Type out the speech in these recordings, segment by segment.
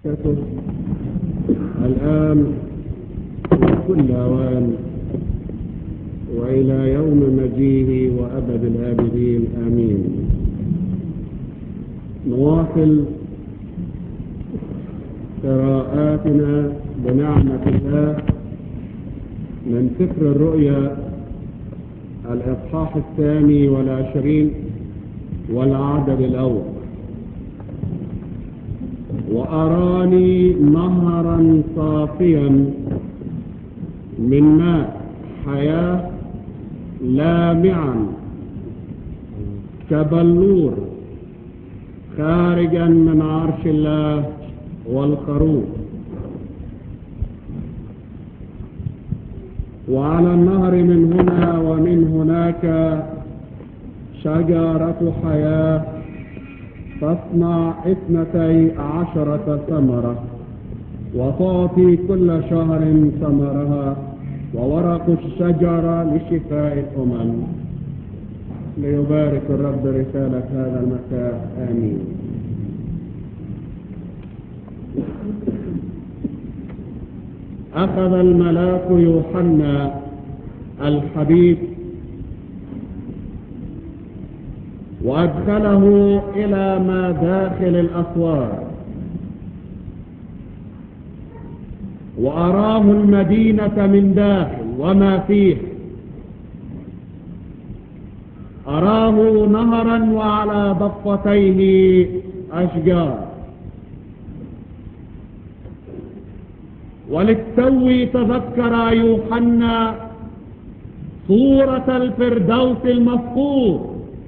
كتب الآن وكل أوان وإلى يوم مجيه وأبد الآبدين آمين نواصل قراءاتنا بنعمة الله من سفر الرؤيا الإصحاح الثاني والعشرين والعدد الأول وأراني نهرا صافيا من ماء حياة لامعا كبلور خارجا من عرش الله والخروف وعلى النهر من هنا ومن هناك شجرة حياة تصنع اثنتي عشرة ثمرة وتعطي كل شهر ثمرها وورق الشجرة لشفاء الأمم ليبارك الرب رسالة هذا المساء آمين أخذ الملاك يوحنا الحبيب وأدخله إلى ما داخل الأسوار وأراه المدينة من داخل وما فيه أراه نهرا وعلى ضفتيه أشجار وللتو تذكر يوحنا صورة الفردوس المفقود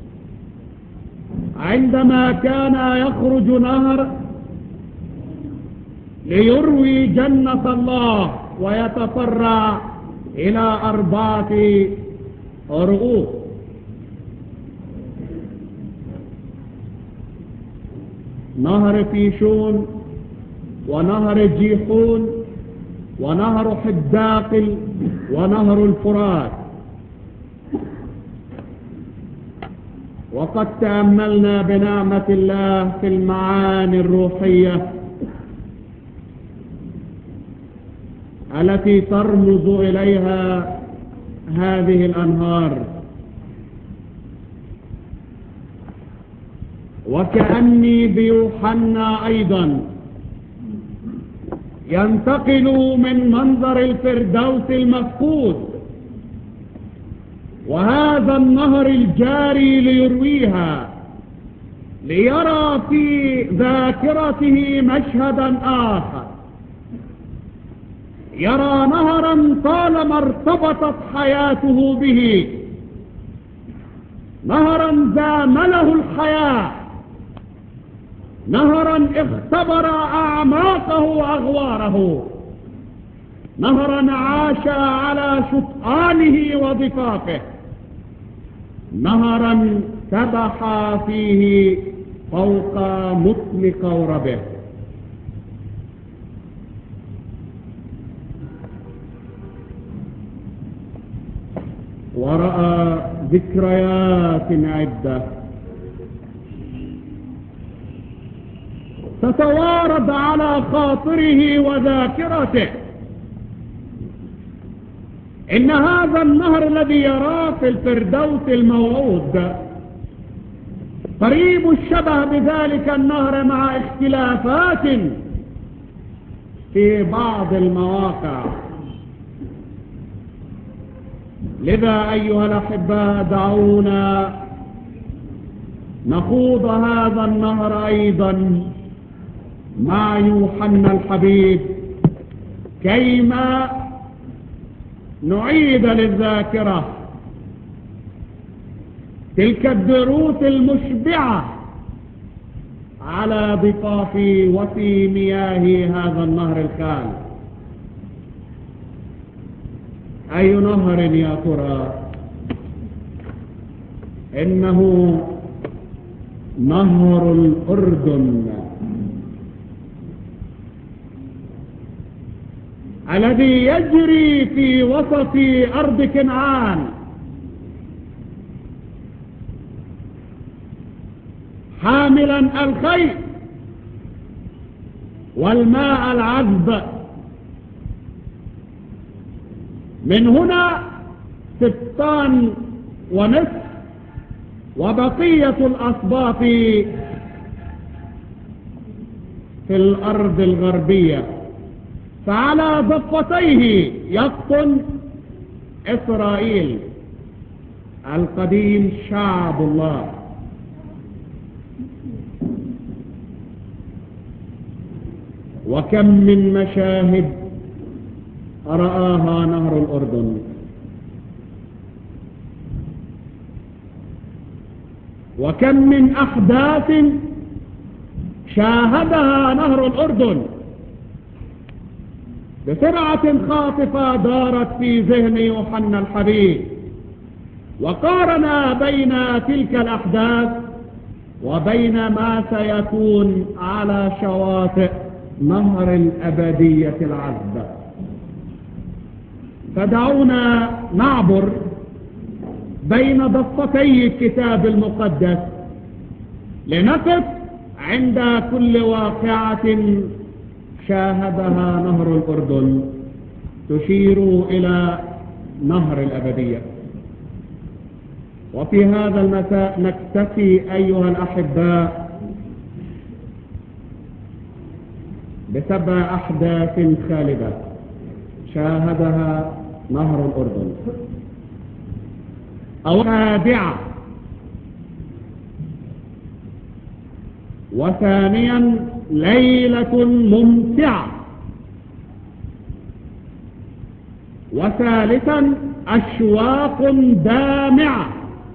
عندما كان يخرج نهر ليروي جنة الله ويتفرع إلى أربعة رؤوس نهر فيشون ونهر جيحون ونهر حداقل ونهر الفرات وقد تأملنا بنعمة الله في المعاني الروحية التي ترمز إليها هذه الأنهار وكأني بيوحنا أيضا ينتقل من منظر الفردوس المفقود وهذا النهر الجاري ليرويها ليرى في ذاكرته مشهدا آخر يرى نهرا طالما ارتبطت حياته به نهرا زامله الحياة نهرا اختبر أعماقه وأغواره نهرا عاش على شطآنه وضفافه نهرا سبح فيه فوق متن قوربه ورأى ذكريات عدة تتوارد على خاطره وذاكرته إن هذا النهر الذي يراه في الفردوس الموعود قريب الشبه بذلك النهر مع اختلافات في بعض المواقع لذا أيها الأحباء دعونا نخوض هذا النهر أيضا مع يوحنا الحبيب كيما نعيد للذاكرة تلك الدروس المشبعة على ضفاف وفي مياه هذا النهر الخال أي نهر يا ترى إنه نهر الأردن الذي يجري في وسط أرض كنعان حاملا الخير والماء العذب من هنا سبطان ونصف وبقية الأصباط في الأرض الغربية فعلى ضفتيه يقطن إسرائيل القديم شعب الله وكم من مشاهد رآها نهر الأردن وكم من أحداث شاهدها نهر الأردن بسرعة خاطفة دارت في ذهن يوحنا الحبيب وقارن بين تلك الأحداث وبين ما سيكون على شواطئ نهر الأبدية العذبة فدعونا نعبر بين ضفتي الكتاب المقدس لنقف عند كل واقعة شاهدها نهر الأردن تشير إلى نهر الأبدية وفي هذا المساء نكتفي أيها الأحباء بسبع أحداث خالدة شاهدها نهر الأردن أو سابعة وثانيا ليلة ممتعة وثالثا أشواق دامعة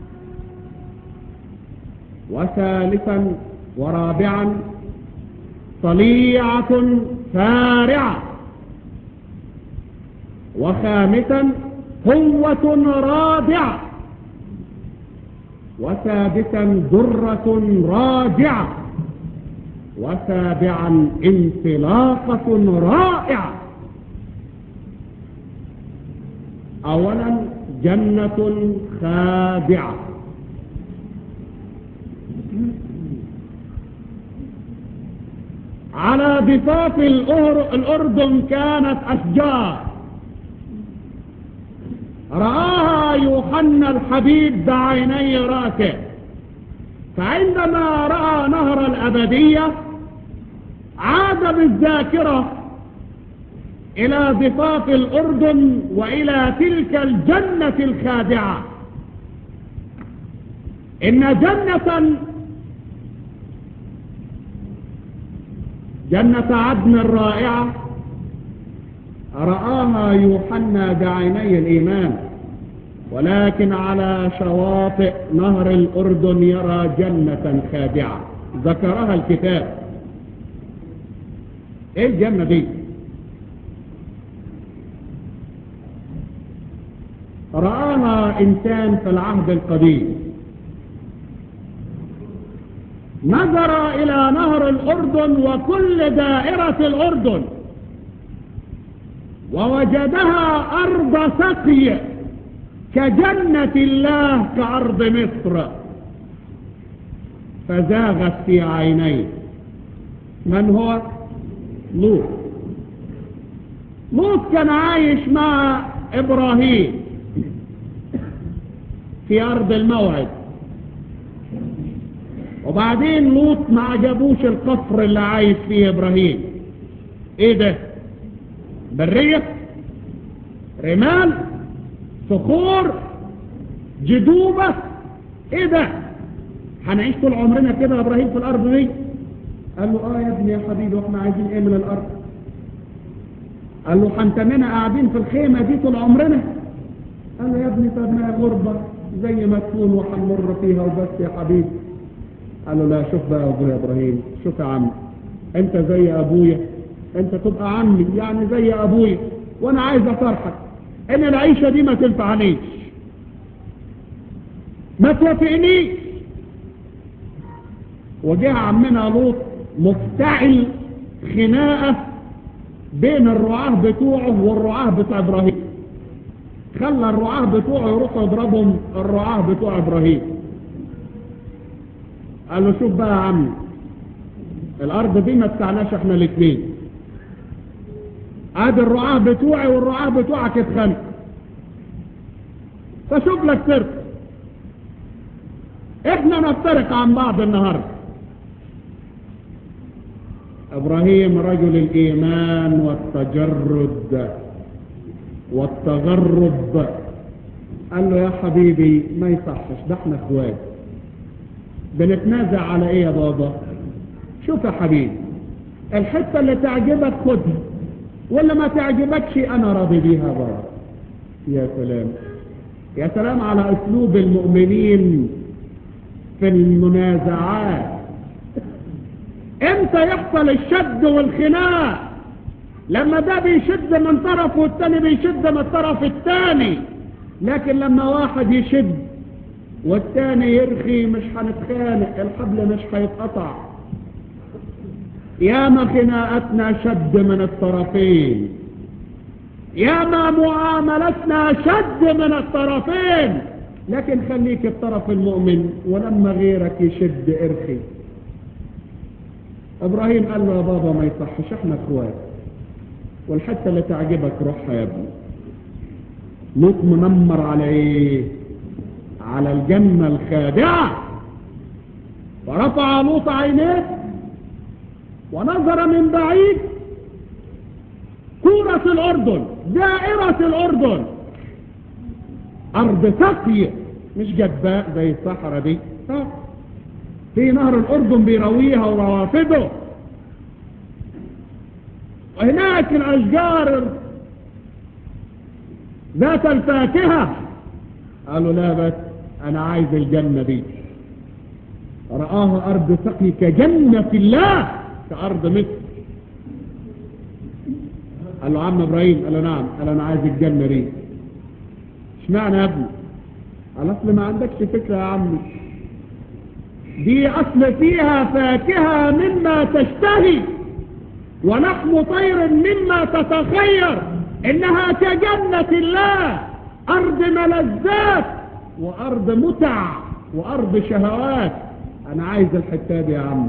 وثالثا ورابعا طليعة فارعة وخامسا قوة رادعة وسادسا درة راجعة وسابعا انطلاقة رائعة اولا جنة خادعة على ضفاف الأردن كانت أشجار رآها يوحنا الحبيب بعيني راسه فعندما رأى نهر الأبدية عاد بالذاكرة إلى ضفاف الأردن وإلى تلك الجنة الخادعة إن جنة جنة عدن الرائعة رآها يوحنا بعيني الإيمان ولكن على شواطئ نهر الأردن يرى جنة خادعة ذكرها الكتاب ايه الجنة دي رآها إنسان في العهد القديم نظر إلى نهر الأردن وكل دائرة الأردن ووجدها أرض سقي كجنة الله كأرض مصر فزاغت في عينيه من هو لوط لوط كان عايش مع إبراهيم في أرض الموعد وبعدين لوط ما عجبوش القصر اللي عايش فيه إبراهيم ايه ده برية رمال صخور جدوبة ايه ده هنعيش طول عمرنا كده يا ابراهيم في الارض دي قال له اه يا ابني يا حبيبي واحنا عايزين ايه من الارض قال له هنتمنا قاعدين في الخيمة دي طول عمرنا قال له يا ابني طب ما غربة زي ما تكون وهنمر فيها وبس يا حبيبي قال له لا شوف بقى يا ابويا ابراهيم شوف يا عم انت زي ابويا انت تبقى عمي يعني زي ابويا وانا عايز افرحك ان العيشة دي ما تنفعنيش ما توافقنيش وجاء عمنا لوط مفتعل خناقة بين الرعاه بتوعه والرعاه بتاع ابراهيم خلى الرعاه بتوعه يروحوا يضربهم الرعاه بتوع ابراهيم قال له شوف بقى يا عم الارض دي ما تسعناش احنا الاثنين ادي الرعاة بتوعي والرعاة بتوعك اتخانق فشوف لك فرق احنا نفترق عن بعض النهارده ابراهيم رجل الايمان والتجرد والتغرب قال له يا حبيبي ما يصحش ده احنا اخوات بنتنازع على ايه يا بابا شوف يا حبيبي الحته اللي تعجبك خدها ولا ما تعجبكش انا راضي بيها بابا يا سلام يا سلام على اسلوب المؤمنين في المنازعات امتى يحصل الشد والخناق لما ده بيشد من طرف والتاني بيشد من الطرف التاني لكن لما واحد يشد والتاني يرخي مش هنتخانق الحبل مش هيتقطع ياما خناقتنا شد من الطرفين ياما معاملتنا شد من الطرفين لكن خليك الطرف المؤمن ولما غيرك يشد ارخي ابراهيم قال له يا بابا ما يصحش احنا اخوات والحته اللي تعجبك روحها يا ابني لوط منمر على ايه على الجنة الخادعة ورفع لوط عينيه ونظر من بعيد كورة الأردن دائرة الأردن أرض سقي مش جدباء زي الصحراء دي في نهر الأردن بيرويها وروافده وهناك الأشجار ذات الفاكهة قالوا لا بس أنا عايز الجنة دي رآها أرض سقي كجنة الله كأرض مصر قال له عم إبراهيم قال له نعم قال أنا عايز الجنة دي اشمعنى يا ابني قال أصل ما عندكش فكرة يا عمي دي أصل فيها فاكهة مما تشتهي ولحم طير مما تتخير إنها كجنة الله أرض ملذات وأرض متع وأرض شهوات أنا عايز الحتة دي يا عم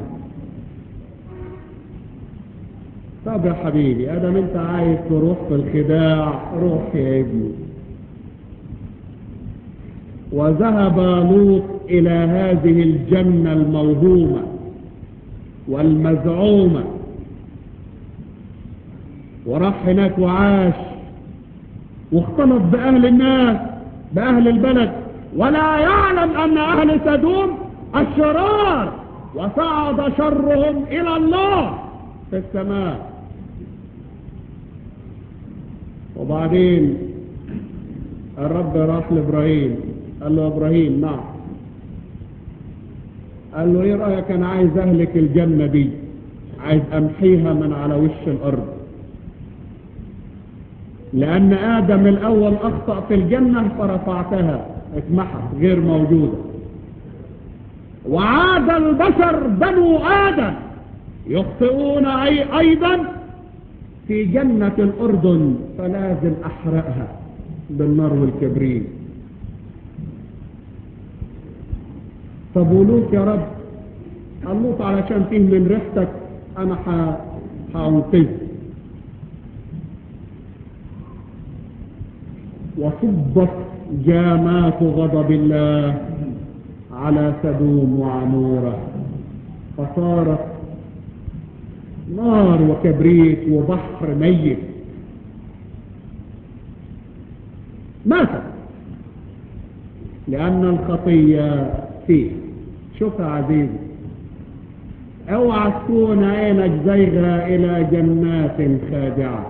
طب يا حبيبي أدم أنت عايز تروح في الخداع روح يا ابني وذهب لوط إلى هذه الجنة الموهومة والمزعومة وراح هناك وعاش واختلط بأهل الناس بأهل البلد ولا يعلم أن أهل سدوم الشرار وصعد شرهم إلى الله في السماء وبعدين الرب راح لإبراهيم قال له إبراهيم نعم قال له ايه رأيك انا عايز اهلك الجنة دي عايز امحيها من على وش الارض لأن آدم الأول أخطأ في الجنة فرفعتها اتمحت غير موجودة وعاد البشر بنو آدم يخطئون أي أيضا في جنة الأردن فلازم أحرقها بالنار والكبريت طب ولوك يا رب اللوط علشان فيه من ريحتك أنا هأنقذه وصبت جامات غضب الله على سدوم وعمورة فصارت نار وكبريت وبحر ميت ماتت لأن الخطية فيه شوف يا عزيزي اوعى تكون عينك زيغة إلى جنات خادعة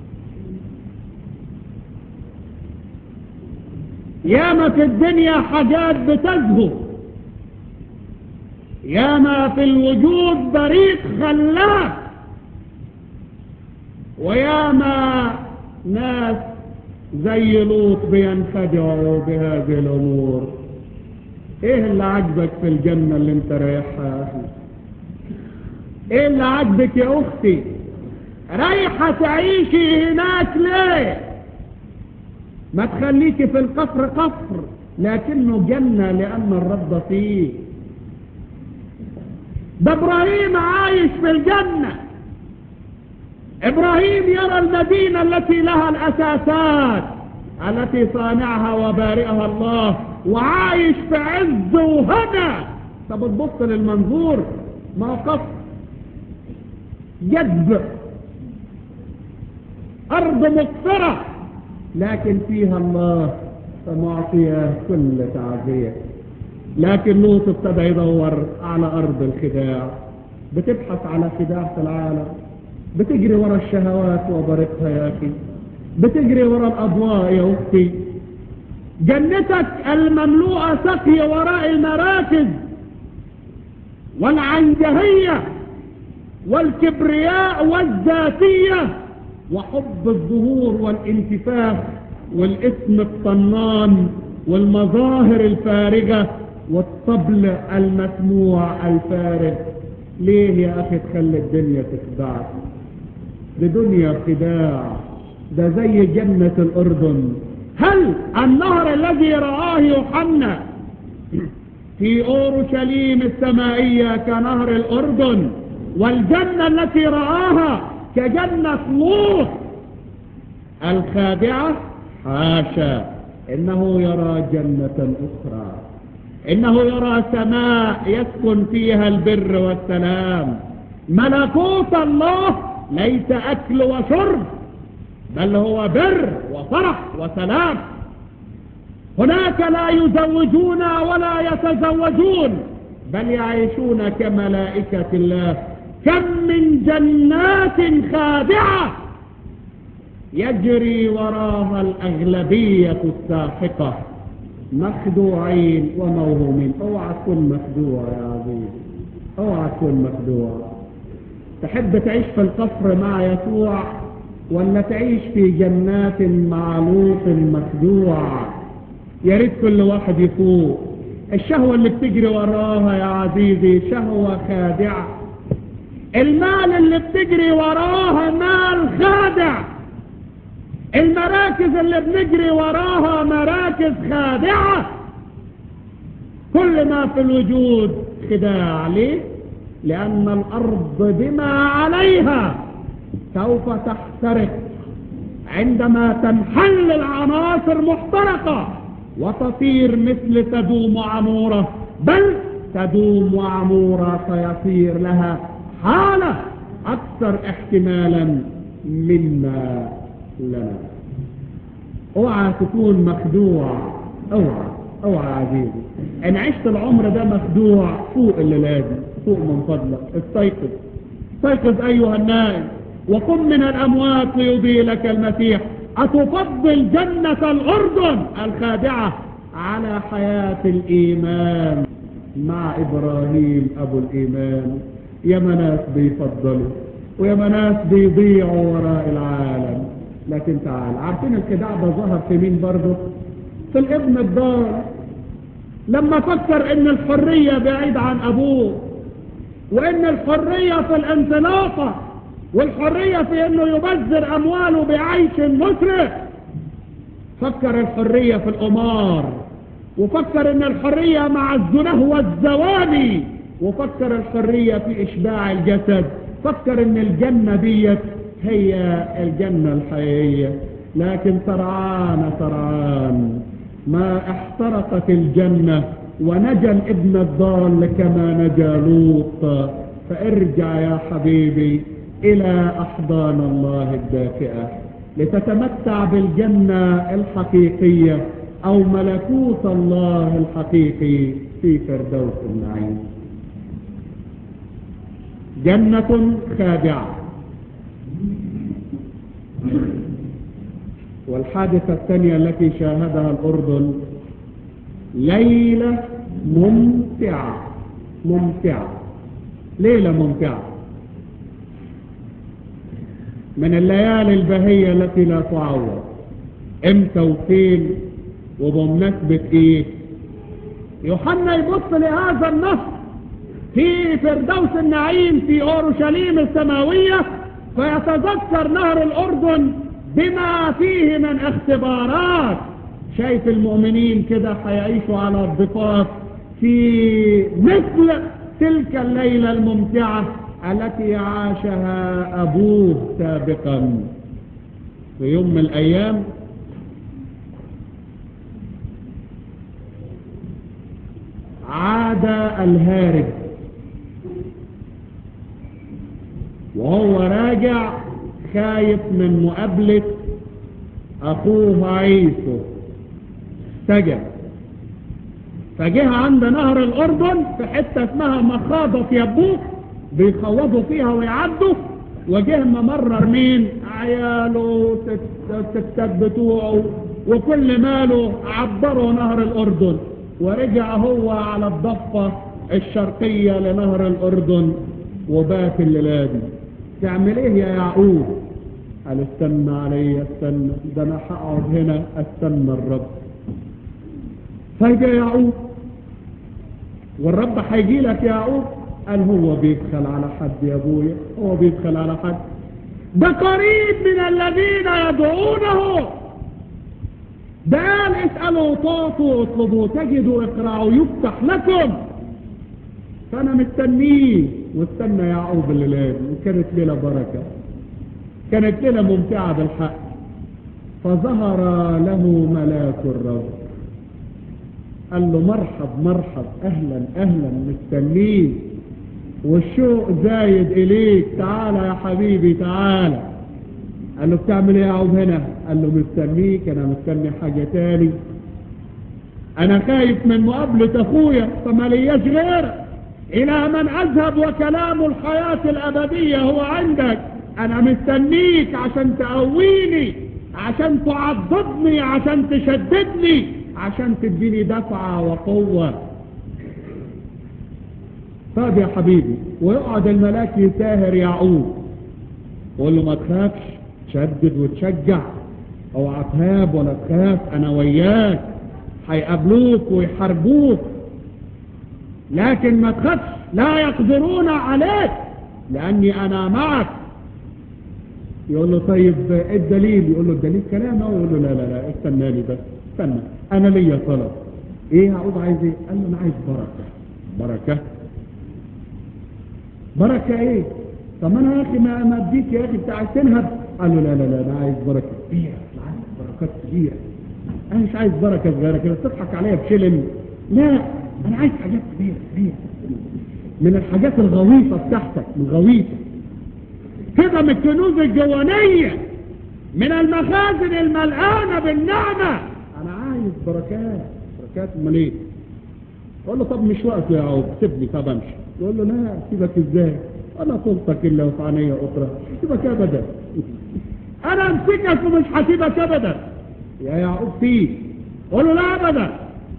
ياما في الدنيا حاجات بتزهو ياما في الوجود بريق خلاف وياما ناس زي لوط بينخدعوا بهذه الامور ايه اللي عجبك في الجنة اللي انت رايحها يا اخي ايه اللي عجبك يا اختي رايحة تعيشي هناك ليه ما تخليكي في القصر قصر لكنه جنة لأن الرب فيه ده ابراهيم عايش في الجنة ابراهيم يرى المدينة التي لها الاساسات التي صانعها وبارئها الله وعايش في عز وهنا طب تبص للمنظور موقف جذب ارض مقصرة لكن فيها الله فمعطية كل تعزية لكن لوط ابتدى يدور على ارض الخداع بتبحث على خداع في العالم بتجري ورا الشهوات وبرقها يا اخي بتجري ورا الاضواء يا اختي جنتك المملوءة سقي وراء المراكز والعنجهية والكبرياء والذاتية وحب الظهور والانتفاخ والاسم الطنان والمظاهر الفارغة والطبل المسموع الفارغ ليه يا اخي تخلي الدنيا تخدعك دي دنيا خداع ده زي جنة الاردن هل النهر الذي رآه يوحنا في اورشليم السمائية كنهر الاردن والجنة التي رآها كجنة لوط الخادعة حاشا انه يرى جنة اخرى انه يرى سماء يسكن فيها البر والسلام ملكوت الله ليس اكل وشرب بل هو بر وفرح وسلام هناك لا يزوجون ولا يتزوجون بل يعيشون كملائكة الله كم من جنات خادعة يجري وراها الأغلبية الساحقة مخدوعين وموهومين اوعى تكون مخدوع يا عزيز اوعى تكون مخدوع تحب تعيش في القصر مع يسوع ولا تعيش في جنات مع لوط مخدوع يا ريت كل واحد يفوق الشهوة اللي بتجري وراها يا عزيزي شهوة خادعة المال اللي بتجري وراها مال خادع المراكز اللي بنجري وراها مراكز خادعة كل ما في الوجود خداع ليه لأن الأرض بما عليها سوف تحترق عندما تنحل العناصر محترقة وتصير مثل تدوم وعمورة بل تدوم وعمورة سيصير لها حالة أكثر احتمالا مما لنا اوعى تكون مخدوع اوعى اوعى عزيزي ان عشت العمر ده مخدوع فوق اللي لازم فوق من فضلك استيقظ استيقظ ايها النائم وقم من الاموات ليضي لك المسيح اتفضل جنة الاردن الخادعة على حياة الايمان مع ابراهيم ابو الايمان يا مناس بيفضلوا ويا مناس بيضيعوا وراء العالم لكن تعال عارفين الخداع ده ظهر في مين برضه في الابن الضال لما فكر ان الحرية بعيد عن ابوه وان الحرية في الانطلاقة والحرية في انه يبذر امواله بعيش مسرف فكر الحرية في القمار وفكر ان الحرية مع الزنه والزواني وفكر الحرية في اشباع الجسد فكر ان الجنة ديت هي الجنة الحقيقية لكن سرعان سرعان ما احترقت الجنة ونجا الابن الضال كما نجا لوط فارجع يا حبيبي الى احضان الله الدافئة لتتمتع بالجنة الحقيقية او ملكوت الله الحقيقي في فردوس النعيم جنة خادعة والحادثة الثانية التي شاهدها الأردن ليلة ممتعة ممتعة ليلة ممتعة من الليالي البهية التي لا تعوض امتى وفين وبمناسبة ايه يوحنا يبص لهذا النهر في فردوس النعيم في اورشليم السماوية فيتذكر نهر الاردن بما فيه من اختبارات شايف المؤمنين كده هيعيشوا على الضفاف في مثل تلك الليلة الممتعة التي عاشها أبوه سابقا في يوم من الأيام عاد الهارب وهو راجع خايف من مقابلة أخوه عيسو سجن فجه عند نهر الأردن في حتة اسمها مخاضة يبوك بيخوضوا فيها ويعدوا وجه ممرر مين عياله ستات بتوعه وكل ماله عبروا نهر الأردن ورجع هو على الضفة الشرقية لنهر الأردن وبات الليلة دي تعمل ايه يا يعقوب قال استنى علي استنى ده انا هقعد هنا استنى الرب فجاء يعقوب والرب هيجي لك يا يعقوب قال هو بيدخل على حد يا ابويا هو بيدخل على حد ده قريب من الذين يدعونه ده قال اسألوا طافوا اطلبوا تجدوا اقرعوا يفتح لكم فانا مستنيه واستنى يعقوب الليلة وكانت ليلة بركة كانت ليلة ممتعة بالحق فظهر له ملاك الرب قال له مرحب مرحب اهلا اهلا مستنيه والشوق زايد اليك تعالى يا حبيبي تعالى قال له بتعمل ايه يا عوض هنا قال له مستنيك انا مستني حاجة تاني انا خايف من مقابلة اخويا فما لياش غيرك الى من اذهب وكلام الحياة الابدية هو عندك انا مستنيك عشان تقويني عشان تعضدني عشان تشددني عشان تديني دفعة وقوة طيب يا حبيبي ويقعد الملاك يساهر يعقوب يقول له ما تخافش تشدد وتشجع اوعى تهاب ولا تخاف انا وياك هيقابلوك ويحاربوك لكن ما تخافش لا يقدرون عليك لاني انا معك يقول له طيب ايه الدليل يقول له الدليل كلام هو يقول له لا لا لا استنى لي بس استنى انا ليا طلب ايه هعود عايز ايه قال له انا عايز بركه بركه بركه ايه طب انا يا اخي ما ما اديك يا اخي انت عايز تنهب قال له لا لا لا انا عايز بركه كبيره انا عايز بركات كبيره انا مش عايز بركه صغيره كده تضحك عليا بشلن لا انا عايز حاجات كبيره كبيره من الحاجات الغويطه بتاعتك من الغويطه كده من الكنوز الجوانيه من المخازن الملقانه بالنعمه انا عايز بركات بركات امال ايه يقول له طب مش وقته يا عوض سيبني طب امشي يقول له لا سيبك ازاي انا طلتك الا وفي عينيا اخرى سيبك ابدا انا امسكك ومش هسيبك ابدا يا يعقوب فيه قول له لا ابدا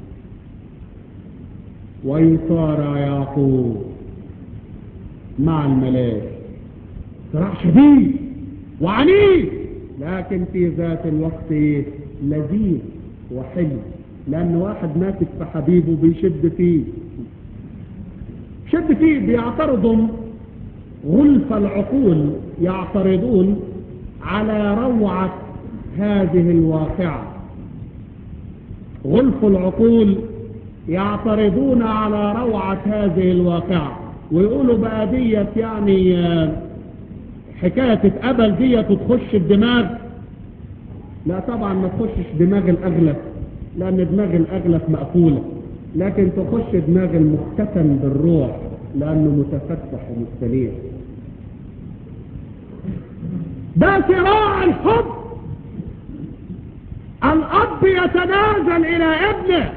ويصارع يعقوب مع الملاك صراع شديد وعنيف لكن في ذات الوقت لذيذ وحلو لان واحد ماسك في حبيبه بيشد فيه شد فيه بيعترضهم غلف العقول يعترضون على روعة هذه الواقعة غلف العقول يعترضون على روعة هذه الواقعة ويقولوا بقى ديت يعني حكاية تتقبل ديت وتخش الدماغ لا طبعا ما تخشش دماغ الأغلف لأن دماغ الأغلف مقفولة لكن تخش دماغ المختتم بالروح لأنه متفتح ومستنير ده صراع الحب الأب يتنازل إلى ابنه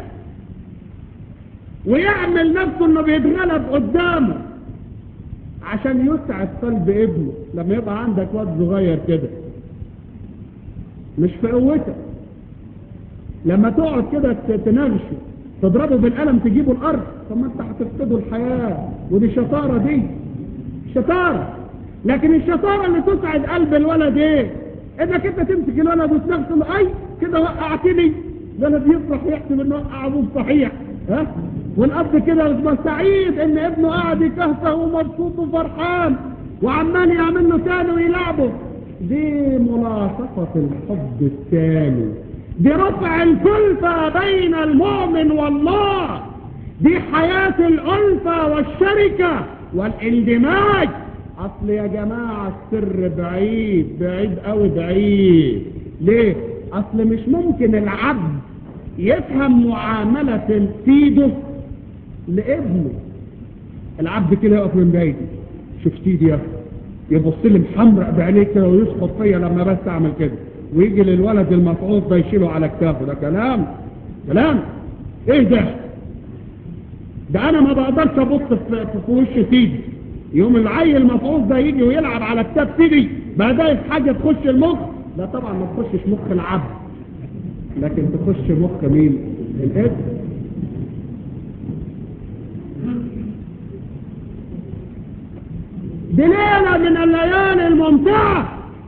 ويعمل نفسه انه بيتغلب قدامه عشان يسعد قلب ابنه لما يبقى عندك واد صغير كده مش في قوتك لما تقعد كده تنغشه تضربه بالقلم تجيبه الارض طب ما انت هتفقده الحياه ودي شطاره دي شطاره لكن الشطاره اللي تسعد قلب الولد ايه انك انت تمسك الولد وتنغشه له اي كده وقعتني الولد يفرح يحسب انه وقع ابوه صحيح ها والاب كده يبقى سعيد ان ابنه قاعد يكهفه ومبسوط وفرحان وعمال يعمل له تاني ويلعبه دي ملاصقة الحب الثاني دي رفع الكلفة بين المؤمن والله دي حياة الألفة والشركة والاندماج أصل يا جماعة السر بعيد بعيد أوي بعيد ليه؟ أصل مش ممكن العبد يفهم معاملة سيده لابنه العبد كده يقف من بعيد شوف سيدي يا يبص لي محمرق بعينيه كده ويسقط فيا لما بس اعمل كده ويجي للولد المفعوص ده يشيله على كتافه ده كلام كلام ايه ده ده انا ما بقدرش ابص في, في وش سيدي يوم العيل المفعوص ده يجي ويلعب على كتاف سيدي بقى ده حاجه تخش المخ لا طبعا ما تخشش مخ العبد لكن تخش مخ مين الابن دي ليلة من الليالي الممتعة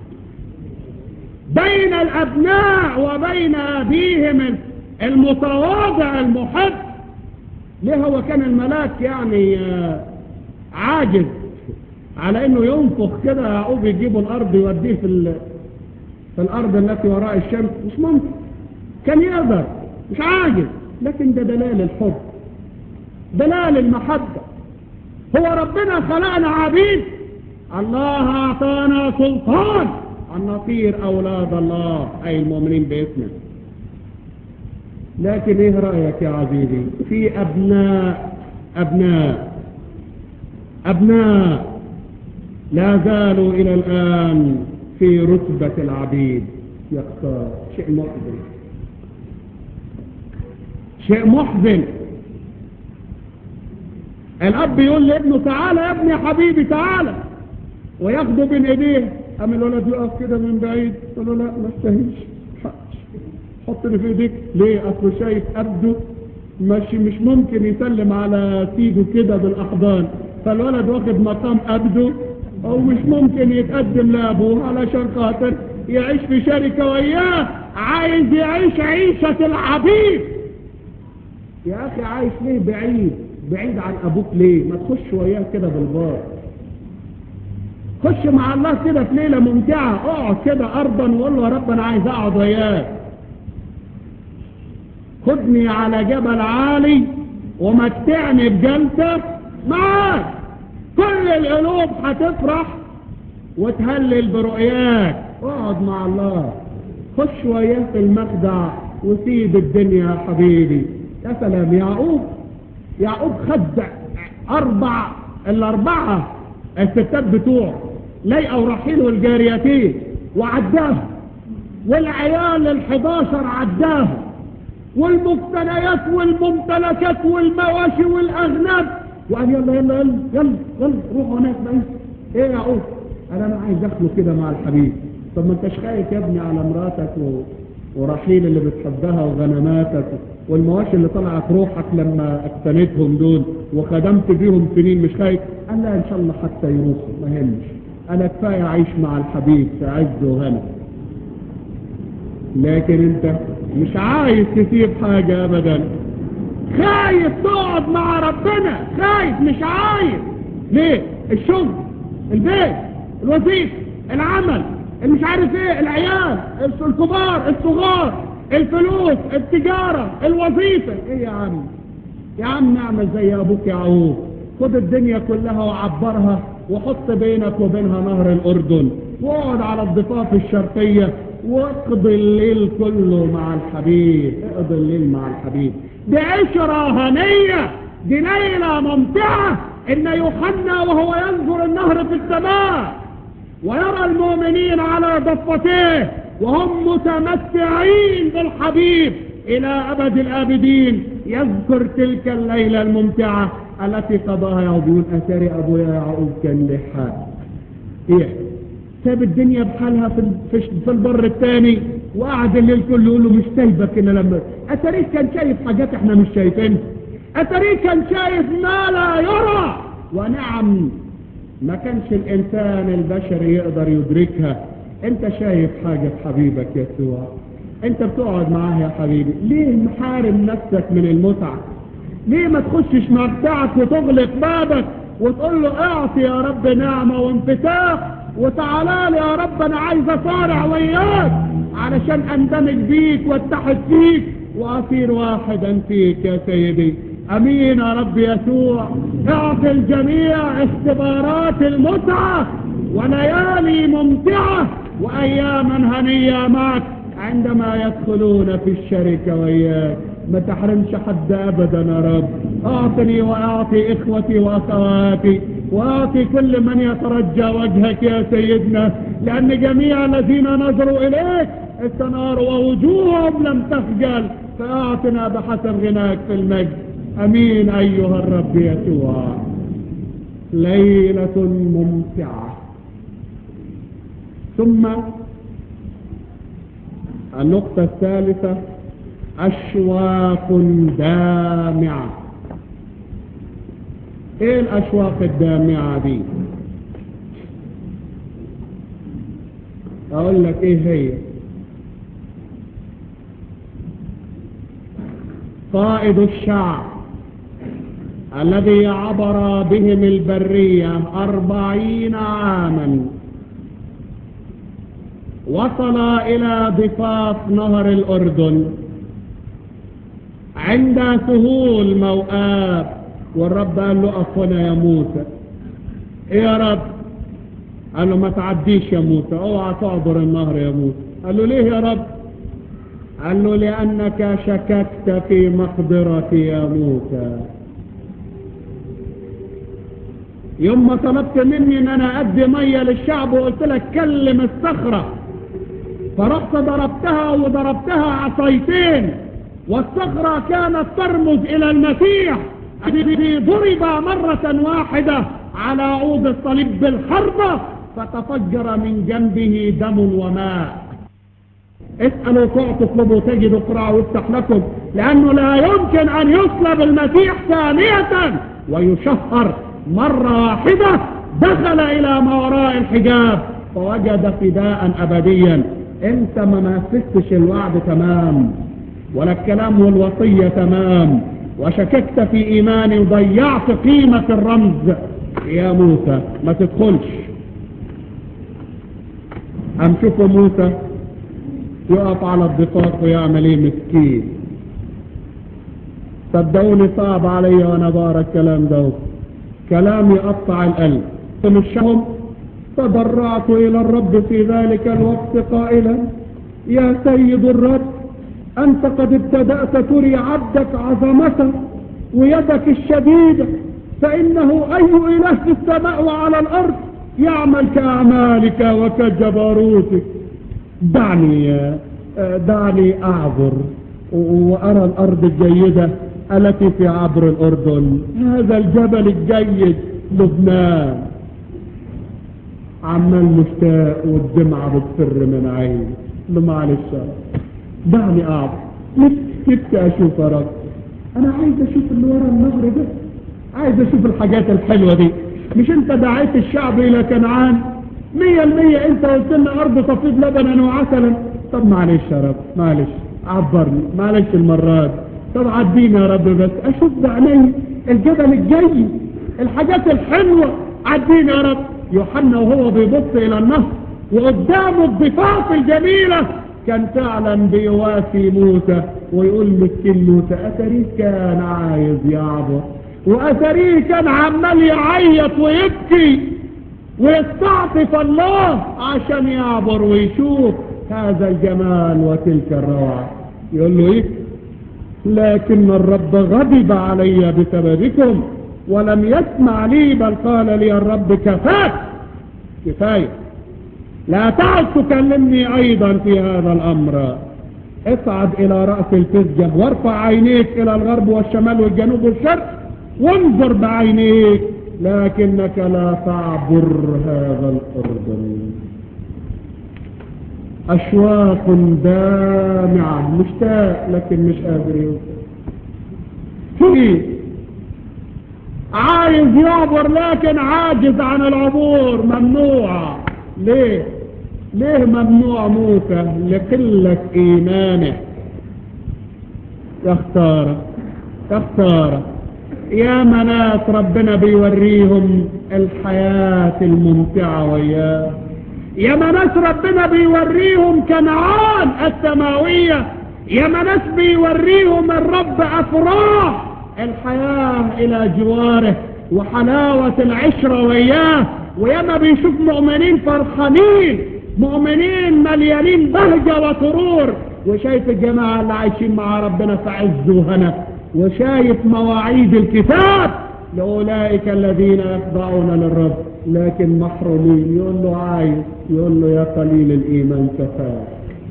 بين الأبناء وبين أبيهم المتواضع المحب ليه هو كان الملاك يعني عاجز على انه ينفخ كده يعقوب يجيبه الارض يوديه في في الارض التي وراء الشمس مش ممكن كان يقدر مش عاجز لكن ده دلال الحب دلال المحبة هو ربنا خلقنا عبيد الله أعطانا سلطان أن نطير أولاد الله أي المؤمنين باسمه لكن إيه رأيك يا عزيزي في أبناء أبناء أبناء لا زالوا إلى الآن في رتبة العبيد يختار شيء محزن شيء محزن الأب يقول لابنه تعالى يا ابني يا حبيبي تعالى وياخده بين ايديه قام الولد يقف كده من بعيد يقول له لا ما استاهلش حطني في ايديك ليه اصله شايف ابده ماشي مش ممكن يسلم على سيده كده بالاحضان فالولد واخد مقام ابده او مش ممكن يتقدم لابوه علشان خاطر يعيش في شركه وياه عايز يعيش عيشه العبيد يا اخي عايش ليه بعيد بعيد عن ابوك ليه ما تخش وياه كده بالبار خش مع الله كده في ليلة ممتعة اقعد كده ارضا وقول له يا رب انا عايز اقعد وياك خدني على جبل عالي ومتعني بجلسة معاك كل القلوب هتفرح وتهلل برؤياك اقعد مع الله خش وياه في المخدع وسيب الدنيا يا حبيبي يا سلام يعقوب يعقوب خد اربع الاربعة الستات بتوعه ليئة ورحيل والجاريتين وعداهم والعيال الحداشر عداهم والمقتنيات والممتلكات والمواشي والاغنام وقال يلا يلا يلا يلا يلا روحوا هناك بقى ايه يا عقوب قال انا عايز اخلو كده مع الحبيب طب ما انتش خايف يا ابني على مراتك و... ورحيل اللي بتحبها وغنماتك والمواشي اللي طلعت روحك لما اقتنيتهم دول وخدمت بيهم سنين مش خايف قال لا ان شاء الله حتى يروحوا ما يهمش انا كفايه اعيش مع الحبيب في عز وغنى لكن انت مش عايز تسيب حاجه ابدا خايف تقعد مع ربنا خايف مش عايز ليه الشغل البيت الوظيفه العمل مش عارف ايه العيال الكبار الصغار الفلوس التجارة الوظيفة ايه يا عم يا عم نعمل زي ابوك يعقوب خد الدنيا كلها وعبرها وحط بينك وبينها نهر الاردن واقعد على الضفاف الشرقية واقضي الليل كله مع الحبيب اقضي الليل مع الحبيب دي عشرة هنية دي ليلة ممتعة ان يوحنا وهو ينظر النهر في السماء ويرى المؤمنين على ضفتيه وهم متمتعين بالحبيب إلى أبد الآبدين يذكر تلك الليلة الممتعة التي قضاها يعقوب أثري أبويا يعقوب كان له حال إيه ساب الدنيا بحالها في, في, في البر الثاني وقعد الليل كله يقول له مش سايبك إلا لما أتريك كان شايف حاجات احنا مش شايفينها أتريك كان شايف ما لا يرى ونعم ما كانش الإنسان البشري يقدر يدركها انت شايف حاجة في حبيبك يسوع انت بتقعد معاه يا حبيبي ليه محارم نفسك من المتعة ليه ما تخشش مرتعك وتغلق بابك وتقول له اعطي يا رب نعمة وانفتاح وتعالى لي يا رب انا عايز اصارع وياك علشان اندمج بيك واتحد فيك واصير واحدا فيك يا سيدي امين يا رب يسوع اعطي الجميع اختبارات المتعة وليالي ممتعة واياما هنية معك عندما يدخلون في الشركة وياك ما تحرمش حد ابدا يا رب اعطني واعطي اخوتي واخواتي واعطي كل من يترجى وجهك يا سيدنا لان جميع الذين نظروا اليك استناروا ووجوههم لم تخجل فاعطنا بحسب غناك في المجد امين ايها الرب يسوع ليلة ممتعة ثم النقطة الثالثة أشواق دامعة ايه الأشواق الدامعة دي اقول لك ايه هي قائد الشعب الذي عبر بهم البرية أربعين عاما وصل إلى ضفاف نهر الأردن عند سهول موآب والرب قال له أقف هنا يا موسى إيه يا رب قال له ما تعديش يا موسى اوعى تعبر النهر يا موسى قال له ليه يا رب قال له لأنك شككت في مقدرتي يا موسى يوم ما طلبت مني ان انا ادي مية للشعب وقلت لك كلم الصخرة فرحت ضربتها وضربتها عصايتين والصخرة كانت ترمز الى المسيح الذي ضرب مرة واحدة على عود الصليب بالحربة فتفجر من جنبه دم وماء اسألوا تطلبوا تجدوا اقرأوا وافتح لكم لأنه لا يمكن أن يصلب المسيح ثانية ويشهر مرة واحدة دخل إلى ما وراء الحجاب فوجد فداء أبديا انت ما نفذتش الوعد تمام ولا الكلام والوصية تمام وشككت في إيماني وضيعت قيمة الرمز يا موسى ما تدخلش أم شوفوا موسى يقف على الضفاف ويعمل ايه مسكين صدقوني صعب علي وانا بقرا الكلام ده كلام يقطع القلب فمشهم تضرعت الى الرب في ذلك الوقت قائلا يا سيد الرب انت قد ابتدأت تري عبدك عظمتك ويدك الشديدة فانه اي اله في السماء وعلى الارض يعمل كاعمالك وكجبروتك دعني دعني اعبر وارى الارض الجيدة التي في عبر الاردن هذا الجبل الجيد لبنان عمال مشتاق والدمعة بتفر من عيني له معلش دعني اعبر نفسي اشوف يا رب انا عايز اشوف اللي ورا النهر ده عايز اشوف الحاجات الحلوة دي مش انت دعيت الشعب الى كنعان مية المية انت قلت لنا ارض تفيض لبنا وعسلا طب معلش يا رب معلش عبرني معلش المرات طب عدينا يا رب بس اشوف بعيني الجبل الجاي الحاجات الحلوة عدينا يا رب يوحنا وهو بيبص الى النهر وقدامه الضفاف الجميلة كان فعلا بيواسي موسى ويقول مسكين موسى اثريه كان عايز يعبر واثريه كان عمال يعيط ويبكي ويستعطف الله عشان يعبر ويشوف هذا الجمال وتلك الروعة يقول له ايه لكن الرب غضب علي بسببكم ولم يسمع لي بل قال لي الرب كفاك كفاية لا تعد تكلمني ايضا في هذا الامر اصعد الى رأس الفزجة وارفع عينيك الى الغرب والشمال والجنوب والشرق وانظر بعينيك لكنك لا تعبر هذا الأردن أشواق دامعة مشتاق لكن مش قادر يوصل في عايز يعبر لكن عاجز عن العبور ممنوع ليه ليه ممنوع موسى لقلة إيمانه يا خسارة يا خسارة يا مناس ربنا بيوريهم الحياة الممتعة وياه يا مناس ربنا بيوريهم كنعان السماوية يا مناس بيوريهم الرب أفراح الحياة الى جواره وحلاوة العشرة وياه وياما بيشوف مؤمنين فرحانين مؤمنين مليانين بهجة وسرور وشايف الجماعة اللي عايشين مع ربنا في عز وهنا وشايف مواعيد الكتاب لأولئك الذين يخضعون للرب لكن محرومين يقول له عايز يقول له يا قليل الإيمان كفاك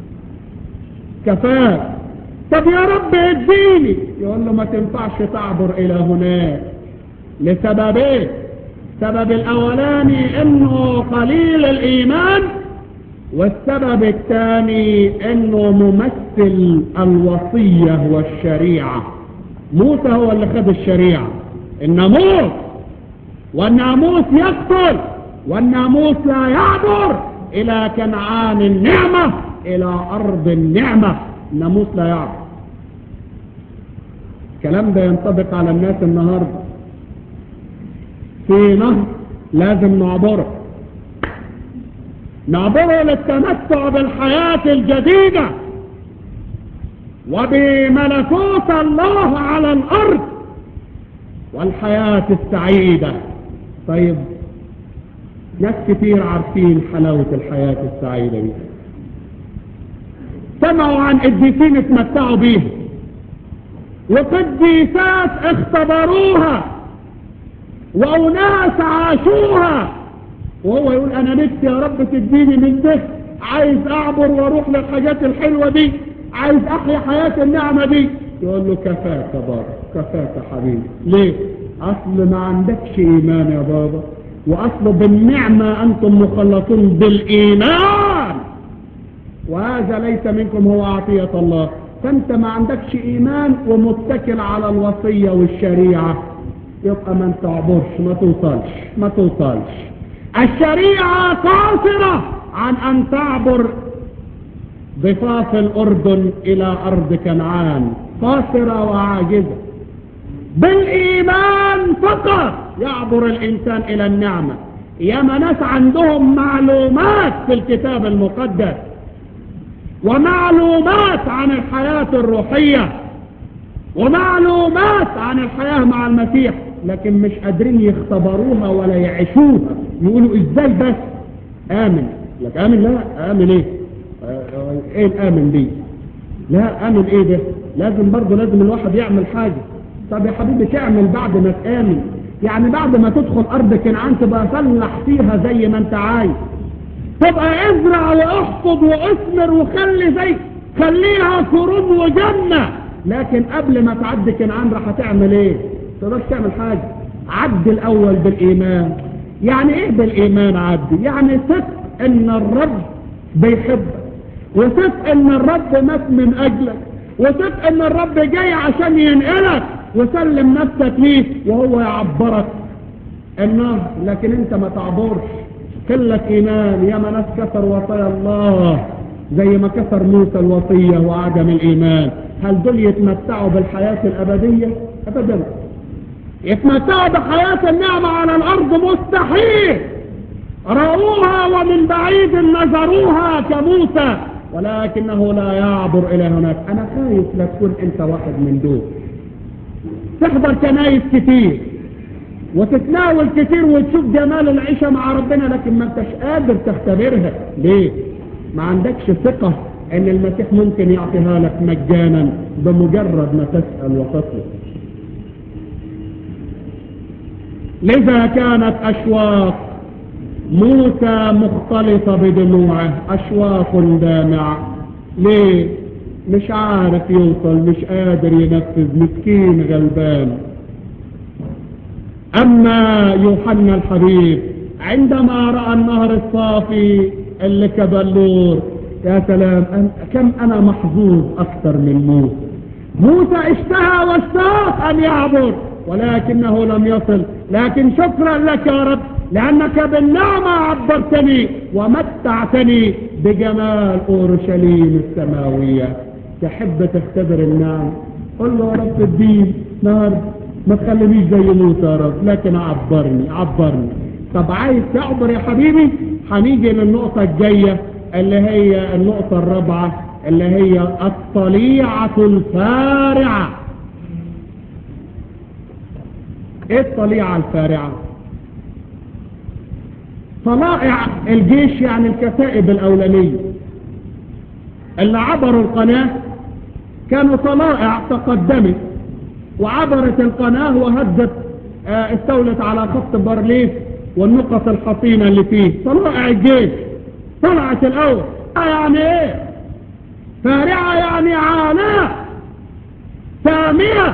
كفاك طب يا رب اديني يقول له ما تنفعش تعبر إلى هناك لسببين السبب الأولاني إنه قليل الإيمان والسبب الثاني إنه ممثل الوصية والشريعة موسى هو اللي خد الشريعة الناموس والناموس يقتل والناموس لا يعبر إلى كنعان النعمة إلى أرض النعمة الناموس لا يعبر الكلام ده ينطبق على الناس النهاردة في نهر لازم نعبره نعبره للتمتع بالحياة الجديدة وبملكوت الله على الأرض والحياة السعيدة طيب ناس كتير عارفين حلاوة الحياة السعيدة دي سمعوا عن قديسين اتمتعوا بيها وقديسات اختبروها وأناس عاشوها وهو يقول أنا نفسي يا رب تديني من ده عايز أعبر وأروح للحاجات الحلوة دي عايز أحيا حياة النعمة دي يقول له كفاك يا بابا كفاك يا حبيبي ليه أصل ما عندكش إيمان يا بابا وأصل بالنعمة أنتم مخلصون بالإيمان وهذا ليس منكم هو عطية الله فأنت ما عندكش إيمان ومتكل على الوصية والشريعة يبقى ما تعبرش ما توصلش ما توصلش الشريعة قاصرة عن أن تعبر ضفاف الأردن إلى أرض كنعان قاصرة وعاجزة بالإيمان فقط يعبر الإنسان إلى النعمة ياما ناس عندهم معلومات في الكتاب المقدس ومعلومات عن الحياة الروحية ومعلومات عن الحياة مع المسيح لكن مش قادرين يختبروها ولا يعيشوها يقولوا ازاي بس آمن لك آمن لا آمن ايه آه ايه الآمن دي لا آمن ايه ده لازم برضه لازم الواحد يعمل حاجة طب يا حبيبي تعمل بعد ما تآمن يعني بعد ما تدخل أرض كنعان تبقى فلح فيها زي ما انت عايز تبقى ازرع واحفظ واثمر وخلي زي خليها قرون وجنة لكن قبل ما تعدي كنعان راح تعمل ايه تقدرش تعمل حاجة عد الاول بالايمان يعني ايه بالايمان عدي يعني ثق ان الرب بيحبك وثق ان الرب مات من اجلك وثق ان الرب جاي عشان ينقلك وسلم نفسك ليه وهو يعبرك النهر لكن انت ما تعبرش قلة ايمان يا ناس كسر وصايا الله زي ما كسر موسى الوصية وعدم الايمان هل دول يتمتعوا بالحياة الابدية ابدا يتمتعوا بحياة النعمة على الارض مستحيل رأوها ومن بعيد نظروها كموسى ولكنه لا يعبر الى هناك انا خايف لا تكون انت واحد من دول تحضر كنايس كتير وتتناول كتير وتشوف جمال العيشة مع ربنا لكن ما انتش قادر تختبرها ليه ما عندكش ثقة ان المسيح ممكن يعطيها لك مجانا بمجرد ما تسأل وتطلب لذا كانت اشواق موسى مختلطة بدموعه اشواق دامعة ليه مش عارف يوصل مش قادر ينفذ مسكين غلبان أما يوحنا الحبيب عندما رأى النهر الصافي اللي كبلور يا سلام كم أنا محظوظ أكثر من موسى موسى اشتهى واشتاق أن يعبر ولكنه لم يصل لكن شكرا لك يا رب لأنك بالنعمة عبرتني ومتعتني بجمال أورشليم السماوية تحب تختبر النعم قل له يا رب الدين نهر ما تخلينيش زي موسى يا رب لكن عبرني عبرني طب عايز تعبر يا حبيبي هنيجي للنقطة الجاية اللي هي النقطة الرابعة اللي هي الطليعة الفارعة ايه الطليعة الفارعة طلائع الجيش يعني الكتائب الاولانية اللي عبروا القناة كانوا طلائع تقدمت وعبرت القناة وهدت اه استولت على خط بارليف والنقط الحصينة اللي فيه طلائع الجيش طلعت الاول يعني ايه فارعة يعني عاناء سامية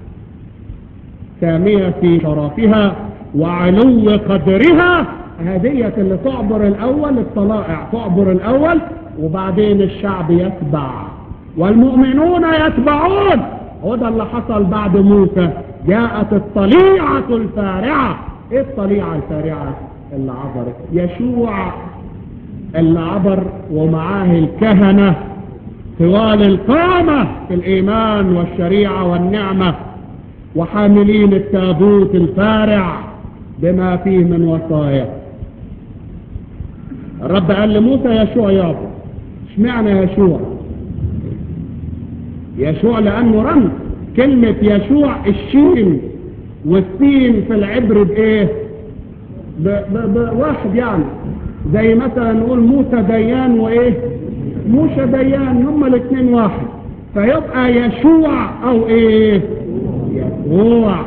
سامية في شرفها وعلو قدرها هدية اللي تعبر الأول الطلائع تعبر الأول وبعدين الشعب يتبع والمؤمنون يتبعون وده اللي حصل بعد موسى جاءت الطليعة الفارعة ايه الطليعة الفارعة اللي عبرت يشوع اللي عبر ومعاه الكهنة طوال القامة في الإيمان والشريعة والنعمة وحاملين التابوت الفارع بما فيه من وصايا الرب قال لموسى يشوع يابا اشمعنى يشوع يشوع لأنه رمز كلمة يشوع الشين والسين في العبر بإيه بواحد يعني زي مثلا نقول موسى ديان وإيه موسى ديان هما الاثنين واحد فيبقى يشوع أو إيه يسوع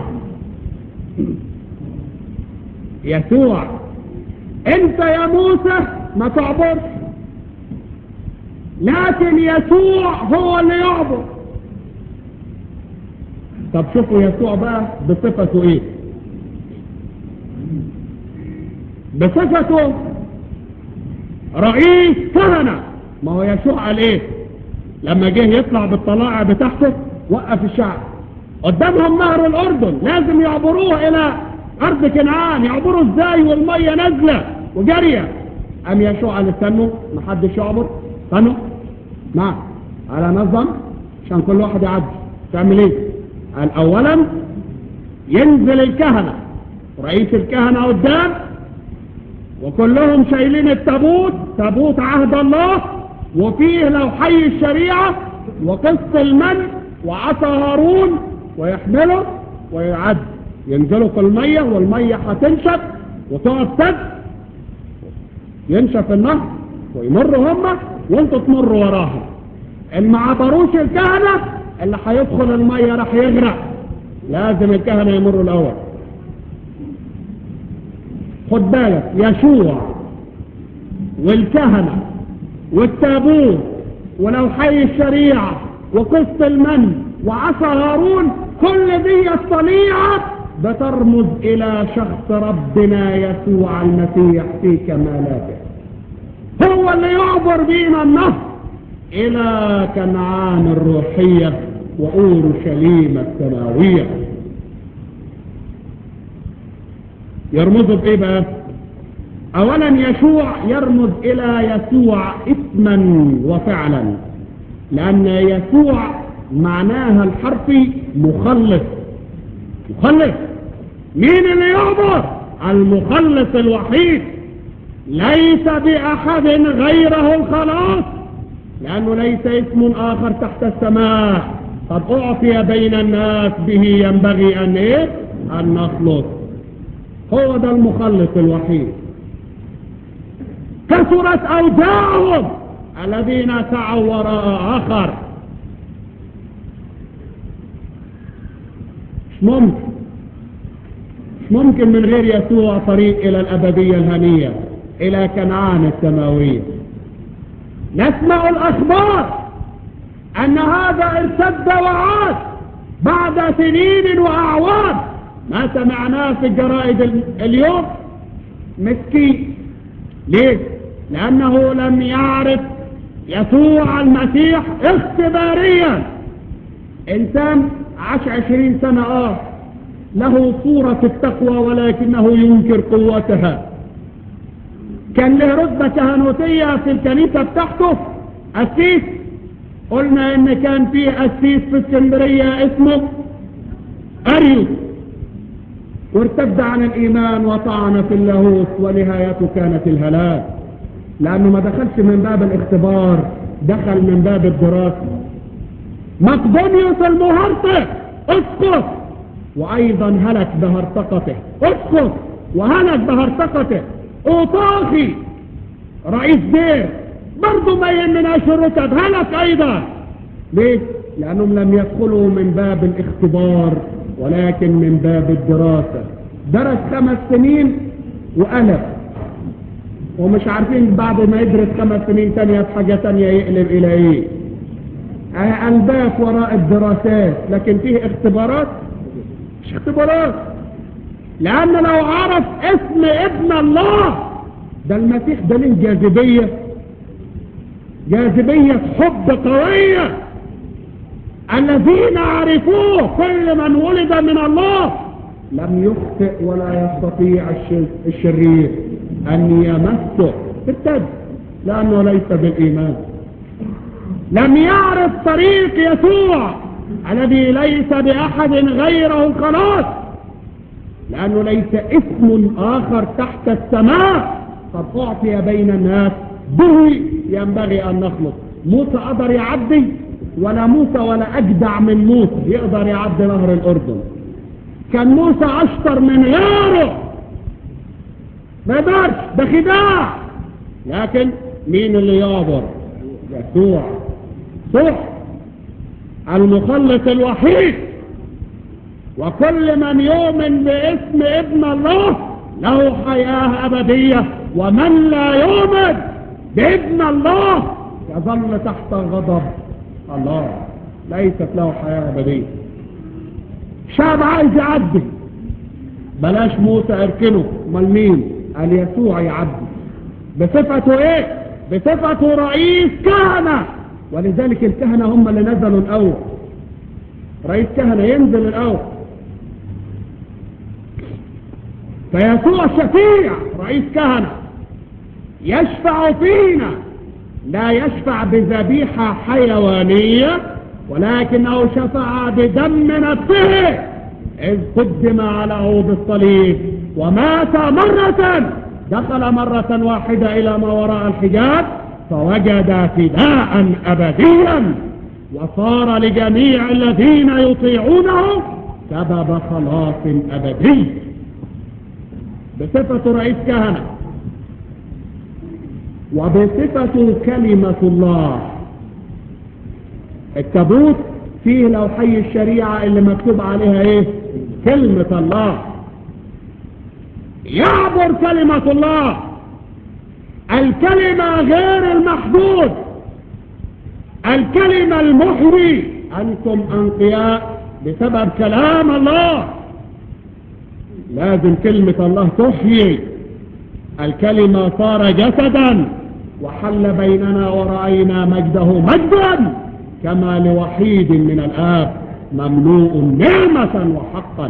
يسوع انت يا موسى ما تعبرش لكن يسوع هو اللي يعبر طب شوفوا يسوع بقى بصفته ايه بصفته رئيس كهنة ما هو يسوع قال ايه لما جه يطلع بالطلاعة بتاعته وقف الشعب قدامهم نهر الأردن لازم يعبروه إلى أرض كنعان يعبروا إزاي والمية نازلة وجارية أم يشوع قال استنوا محدش يعبر استنوا نعم على نظم عشان كل واحد يعدي تعمل ايه قال أولا ينزل الكهنة رئيس الكهنة قدام وكلهم شايلين التابوت تابوت عهد الله وفيه لو حي الشريعة وقص المن وعصا هارون ويحمله ويعد ينزلوا في المية والمية هتنشف وتقعد سد ينشف النهر ويمروا هم وانتوا تمروا وراهم ان ما عبروش الكهنة اللي هيدخل المية راح يغرق لازم الكهنة يمروا الاول خد بالك يشوع والكهنة والتابوت ولو حي الشريعة وقص المن وعصا هارون كل دي الطليعة بترمز إلى شخص ربنا يسوع المسيح في كمالاته هو اللي يعبر بينا النهر إلى كنعان الروحية وأورشليم السماوية يرمزوا بإيه بقى أولا يشوع يرمز إلى يسوع اسما وفعلا لأن يسوع معناها الحرفي مخلص مخلص مين اللي يعبر المخلص الوحيد ليس بأحد غيره الخلاص لأنه ليس اسم آخر تحت السماء قد أعطي بين الناس به ينبغي أن إيه؟ أن نخلص هو ده المخلص الوحيد كثرت أوجاعهم الذين سعوا وراء آخر مش ممكن مش ممكن من غير يسوع طريق إلى الأبدية الهنية إلى كنعان السماوية نسمع الأخبار أن هذا ارتد وعاد بعد سنين وأعوام ما سمعناه في الجرائد اليوم مسكين ليه لأنه لم يعرف يسوع المسيح اختباريا إنسان عاش عشرين سنة آه له صورة التقوى ولكنه ينكر قوتها كان له رتبة كهنوتية في الكنيسة بتاعته أسيس قلنا إن كان فيه أسيس في اسكندرية اسمه أريوس وارتد عن الإيمان وطعن في اللاهوت ونهايته كانت الهلاك لأنه ما دخلش من باب الاختبار دخل من باب الدراسة مقدونيوس المهرطق اسقط وايضا هلك بهرطقته اسقط وهلك بهرطقته اوطاخي رئيس دير برضه ما يهمناش الرتب هلك ايضا ليه لانهم لم يدخلوا من باب الاختبار ولكن من باب الدراسة درس خمس سنين وقلب ومش عارفين بعد ما يدرس خمس سنين تانية في حاجة تانية يقلب الى ايه الباف وراء الدراسات لكن فيه اختبارات مش اختبارات لان لو عرف اسم ابن الله ده المسيح ده له جاذبية جاذبية حب قوية الذين عرفوه كل من ولد من الله لم يخطئ ولا يستطيع الشرير أن يمسه ارتد لأنه ليس بالإيمان لم يعرف طريق يسوع الذي ليس بأحد غيره خلاص لأنه ليس اسم آخر تحت السماء قد أعطي بين الناس به ينبغي أن نخلص موسى قدر يعدي ولا موسى ولا أجدع من موسى يقدر يعدي نهر الأردن كان موسى أشطر من غيره ما يقدرش ده خداع لكن مين اللي يعبر يسوع صح المخلص الوحيد وكل من يؤمن باسم ابن الله له حياة أبدية ومن لا يؤمن بابن الله يظل تحت غضب الله ليست له حياة أبدية شعب عايز يعدي بلاش موسى اركنه امال مين قال يسوع يعدي بصفته ايه بصفته رئيس كهنة ولذلك الكهنة هم اللي نزلوا الاول رئيس كهنة ينزل الاول فيسوع شفيع رئيس كهنة يشفع فينا لا يشفع بذبيحة حيوانية ولكنه شفع بدم نفسه إذ قدم على عود الصليب ومات مرة دخل مرة واحدة إلى ما وراء الحجاب فوجد فداء أبديا وصار لجميع الذين يطيعونه سبب خلاص أبدي بصفة رئيس كهنة وبصفة كلمة الله التابوت فيه لوحي الشريعة اللي مكتوب عليها ايه كلمة الله يعبر كلمة الله الكلمة غير المحدود الكلمة المحيي أنتم أنقياء بسبب كلام الله لازم كلمة الله تحيي الكلمة صار جسدا وحل بيننا ورأينا مجده مجدا كما لوحيد من الآب مملوء نعمة وحقا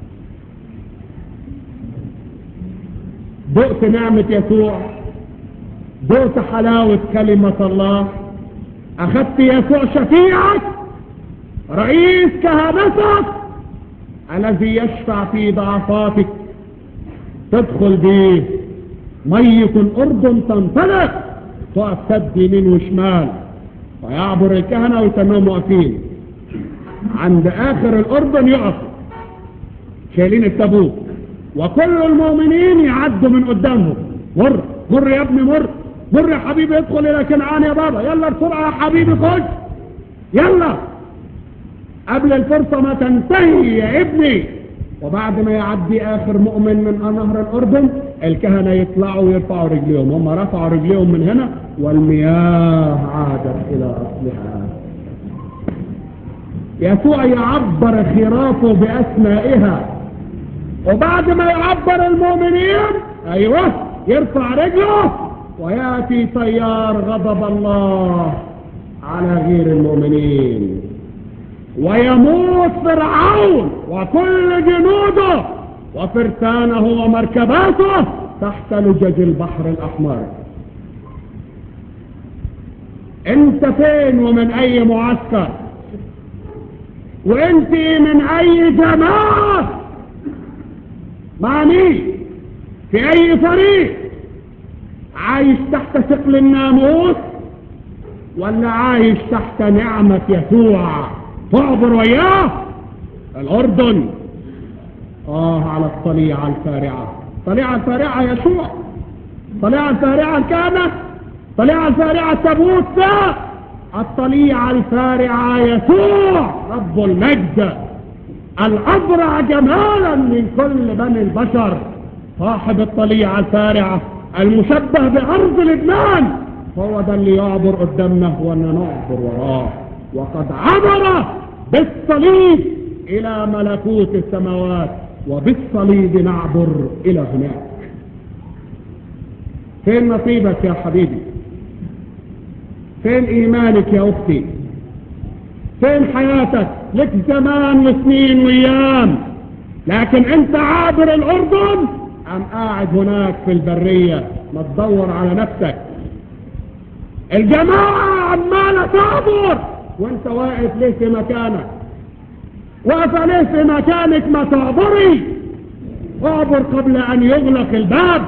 دقت نعمة يسوع دقت حلاوة كلمة الله أخذت يسوع شفيعك رئيس كهنتك الذي يشفع في ضعفاتك تدخل به مية الأردن تنطلق تقف سد يمين وشمال ويعبر الكهنة ويتمام واقفين عند آخر الأردن يقفوا شايلين التابوت وكل المؤمنين يعدوا من قدامهم مر مر يا ابني مر مر يا حبيبي ادخل إلى كنعان يا بابا يلا بسرعة يا حبيبي خش يلا قبل الفرصة ما تنتهي يا ابني وبعد ما يعدي آخر مؤمن من نهر الأردن الكهنة يطلعوا ويرفعوا رجليهم هم رفعوا رجليهم من هنا والمياه عادت إلى أصلها يسوع يعبر خرافه بأسمائها وبعد ما يعبر المؤمنين أيوه يرفع رجله ويأتي طيار غضب الله على غير المؤمنين ويموت فرعون وكل جنوده وفرسانه ومركباته تحت لجج البحر الأحمر انت فين ومن اي معسكر وانت من اي جماعة مع مين في اي فريق عايش تحت ثقل الناموس ولا عايش تحت نعمة يسوع تعبر وياه الأردن آه على الطليعة الفارعة الطليعة الفارعة يسوع الطليعة الفارعة كانت الطليعة الفارعة تبوت لا الطليعة الفارعة يسوع رب المجد الأبرع جمالا من كل بني البشر صاحب الطليعة الفارعة المشبه بأرض لبنان هو ده اللي يعبر قدامنا وانا نعبر وراه وقد عبر بالصليب الى ملكوت السماوات وبالصليب نعبر الى هناك فين نصيبك يا حبيبي فين ايمانك يا اختي فين حياتك لك زمان وسنين وايام لكن انت عابر الاردن ام قاعد هناك في البرية ما تدور على نفسك الجماعة عمالة تعبر وانت واقف ليه في مكانك واقف ليه في مكانك ما تعبري اعبر قبل ان يغلق الباب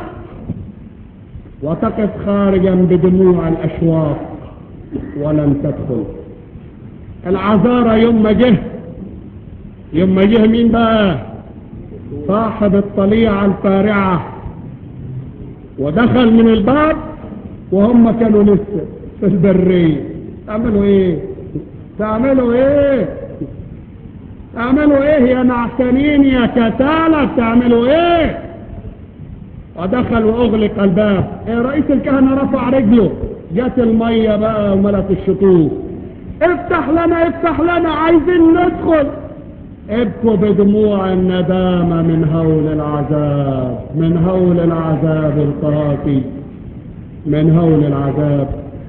وتقف خارجا بدموع الاشواق ولن تدخل العذارى يوم ما جه يوم ما جه مين بقى صاحب الطليعة الفارعة ودخل من الباب وهم كانوا لسه في البرية تعملوا ايه تعملوا ايه تعملوا ايه يا معتنين يا كتالة تعملوا ايه ودخل واغلق الباب ايه رئيس الكهنة رفع رجله جت المية بقى وملت الشطوط افتح لنا افتح لنا عايزين ندخل ابكوا بدموع الندامة من هول العذاب من هول العذاب القاسي من هول العذاب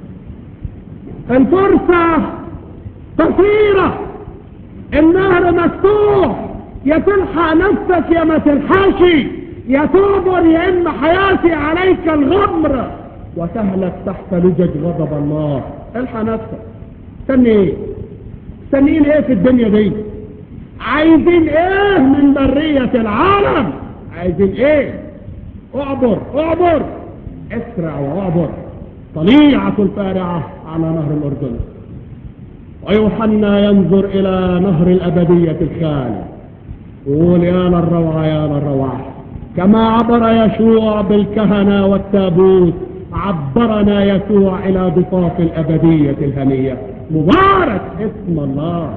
الفرصة قصيرة النهر مفتوح يا تلحق نفسك يا ما تلحقش يا تعبر يا اما حياتي عليك الغمر وتهلك تحت لجج غضب الله الحق نفسك استني ايه استنين ايه في الدنيا دي عايزين ايه من برية العالم عايزين ايه اعبر اعبر اسرع واعبر طليعة الفارعة على نهر الاردن ويوحنا ينظر الى نهر الابدية الخالي يقول يا للروعة يا للروعة كما عبر يشوع بالكهنة والتابوت عبرنا يسوع الى ضفاف الابدية الهنية مبارك اسم الله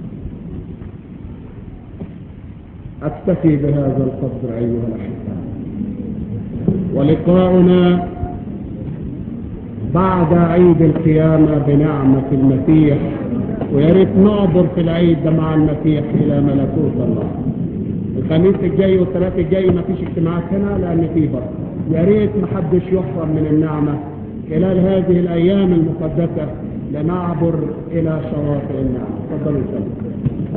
أكتفي بهذا القدر أيها الأحباء ولقاؤنا بعد عيد القيامة بنعمة المسيح ويا ريت نعبر في العيد ده مع المسيح إلى ملكوت الله الخميس الجاي والثلاث الجاي ما فيش اجتماعات هنا لأن في برد يا ريت ما حدش يحرم من النعمة خلال هذه الأيام المقدسة لنعبر إلى شواطئ النعمة تفضلوا سلام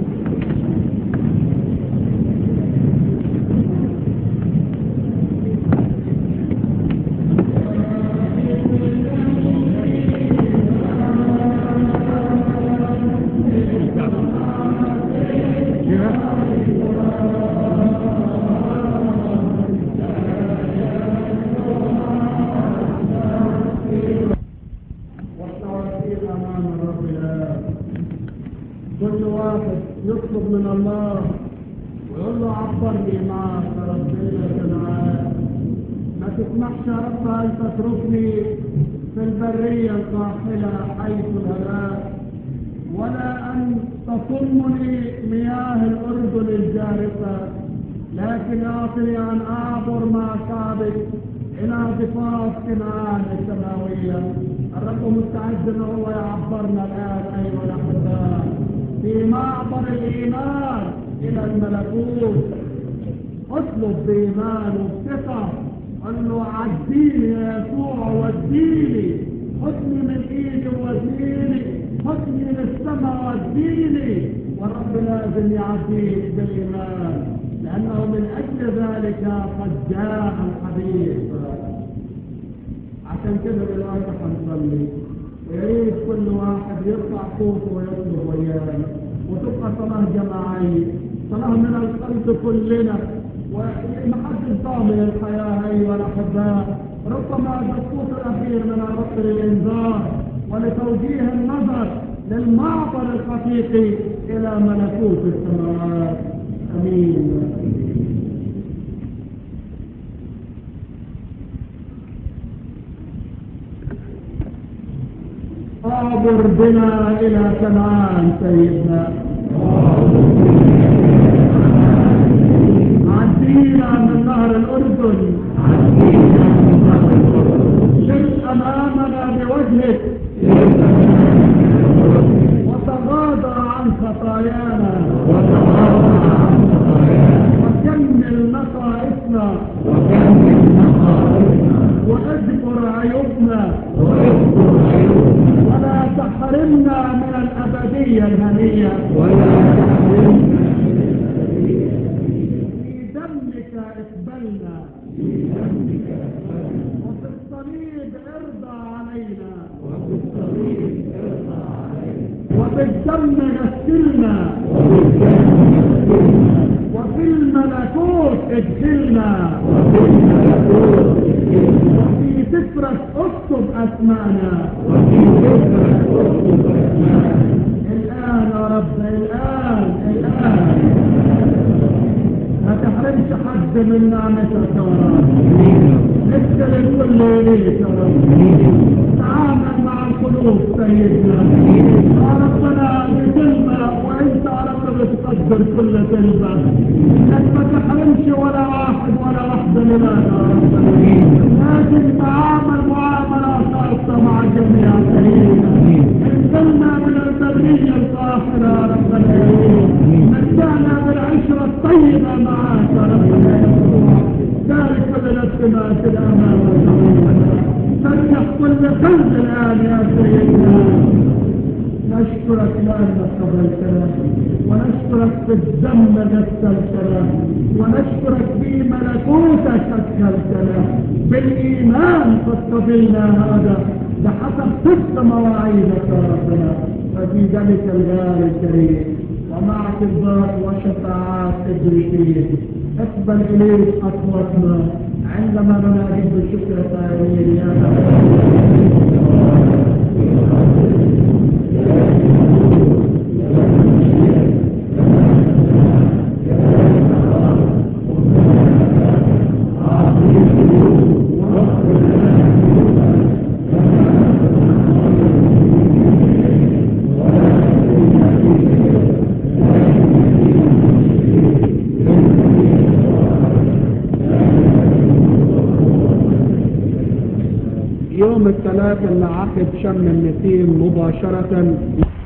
كل واحد يطلب من الله ويقول له عبرني معك يا رب انت معاك ما تسمحش يا رب ان تتركني في البرية القاحلة حيث الهلاك ولا ان تصمني مياه الاردن الجارفة لكن اعطني ان اعبر مع شعبك الى ضفاف كنعان السماوية الرب مستعد ان هو يعبرنا الان ايها الاحباء في معبر الايمان الى الملكوت اطلب بايمان وبثقه قال له عديني يا يسوع وديني خدني من ايدي ووديني خدني للسماء وديني والرب لازم يعديك بالايمان لانه من اجل ذلك قد جاء الحبيب عشان كده دلوقتي هنصلي ويا ريت كل واحد يرفع صوته ويطلب ويانا وتبقى صلاه جماعيه صلاه من القلب كلنا ومحدش ضامن الحياه ايها الاحباء ربما ده الصوت الاخير من الرب للانذار ولتوجيه النظر للمعبر الحقيقي الى ملكوت السماوات امين اعبر بنا الى كنعان سيدنا عدينا من نهر الاردن شف امامنا بوجهك وتغاضى عن خطايانا وكمل نقائصنا واجبر عيوبنا ولا تحرمنا من الأبدية الهنية في دمك اقبلنا وفي الصليب ارضى علينا وبالدم غسلنا وفي الملكوت ادخلنا وفي سفرك اكتب اسمانا الان يا رب الان الان ما تحرمش حد من نعمتك يا رب ادخل الكل اليك يا رب تعامل مع القلوب سيدنا يا ربنا بكلمة وانت يا رب بتقدر كل كلمة انك ما تحرمش ولا واحد ولا واحدة لنا يا رب لازم تعامل معاملة خاصة مع الجميع سيدنا انزلنا من البرية الطاهرة يا ربنا متعنا بالعشرة الطيبة معاك يا ربنا بارك كل نفس ما في الأمان فرح كل قلب الآن يا سيدنا نشكرك لأنك قبلتنا ونشكرك في الدم غسلتنا ونشكرك في ملكوتك أدخلتنا بالإيمان قد قبلنا هذا بحسب صدق مواعيدك يا ربنا ففي ذلك الغالي الكريم ومع طبات وشفاعات إبريقية اقبل إليك أصواتنا عندما ننادي بالشكر قائلين يا يوم الثلاث اللي عقد شم النسيم مباشرة